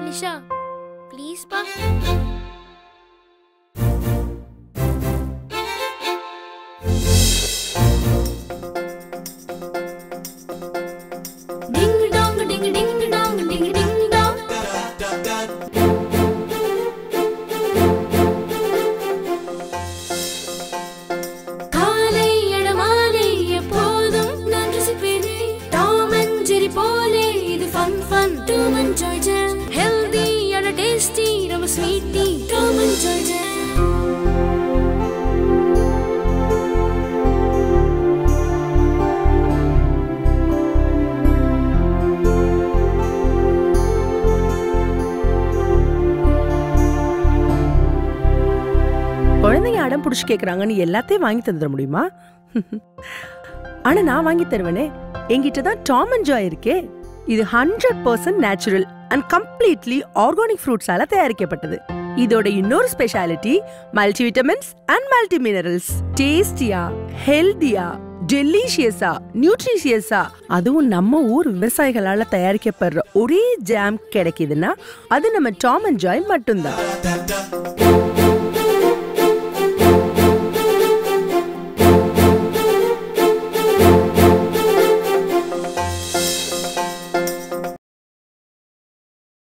லிஷா please பா டிங் டாங் டிங் டிங் டாங் டிங் டிங் டாங் காலை எழமாலை எப்போதும் நான் ரசிப்பேனே டாம் அண்ட் ஜெரி போலே இது fun fun Tom and George healthy and tasty ரொம்ப ஸ்வீட்டி டாம் அண்ட் ஜார்ஜ் குழந்தைங்க அடம் புடிச்சு கேக்குறாங்கன்னு எல்லாத்தையும் வாங்கி தந்துட முடியுமா ஆனா நான் வாங்கி தருவேனே என்கிட்ட தான் டாம் அண்ட் ஜாய் இருக்கே இது hundred percent natural and completely organic ஃப்ரூட்ஸால தயாரிக்கப்பட்டது இதோட இன்னொரு speciality multi vitamins and multi minerals டேஸ்டியா ஹெல்தியா டெலிஷியஸா நியூட்ரிஷியஸா அதுவும் நம்ம ஊர் விவசாயிகளால தயாரிக்கப்படுற ஒரே ஜாம் கிடைக்குதுன்னா அது நம்ம டாம் அண்ட் ஜாய் மட்டும்தான்